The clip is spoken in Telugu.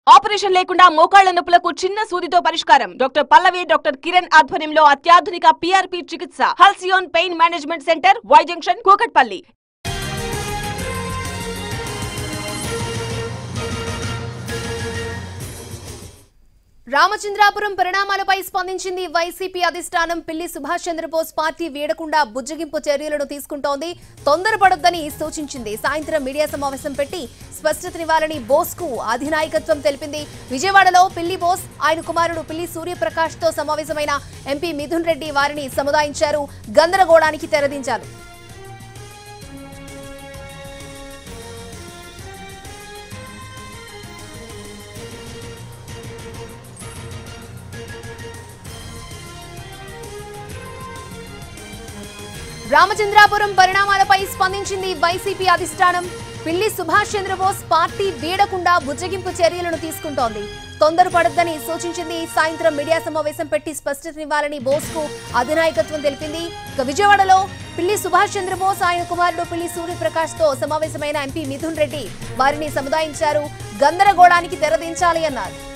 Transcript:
ఆపరేషన్ లేకుండా మోకాళ్ల నొప్పులకు చిన్న సూదితో పరిష్కారం డాక్టర్ పల్లవి డాక్టర్ కిరణ్ ఆధ్వర్యంలో అత్యాధునిక పిఆర్పి చికిత్స Halcyon pain management centre Y junction Kukatpally Ramachandrapuram పరిణామాలపై స్పందించింది వైసీపీ అధిష్టానం పిల్లి సుభాష్ చంద్రబోస్ పార్టీ వీడకుండా బుజ్జగింపు చర్యలను తీసుకుంటోంది తొందరపడొద్దని సూచించింది సాయంత్రం మీడియా సమావేశం పెట్టి స్పష్టతనివ్వాలని బోస్ కు అధినాయకత్వం తెలిపింది విజయవాడలో పిల్లి బోస్ ఆయన కుమారుడు పిల్లి సూర్యప్రకాష్ తో సమావేశమైన ఎంపీ మిథున్ రెడ్డి వారిని సముదాయించారు గందరగోళానికి తెరదించారు రామచంద్రాపురం పరిణామాలపై స్పందించింది వైసీపీ అధిష్టానం పిల్లి సుభాష్ చంద్రబోస్ పార్టీ వీడకుండా బుజ్జగింపు చర్యలను తీసుకుంటోంది తొందరపడొద్దని సూచించింది సాయంత్రం మీడియా సమావేశం పెట్టి స్పష్టతనివ్వాలని బోస్ కు అధినాయకత్వం తెలిపింది ఇక విజయవాడలో పిల్లి సుభాష్ చంద్రబోస్ ఆయన కుమారుడు పిల్లి సూర్యప్రకాష్ తో సమావేశమైన ఎంపీ మిథున్ రెడ్డి వారిని సముదాయించారు గందరగోళానికి తెరదించాలి అన్నారు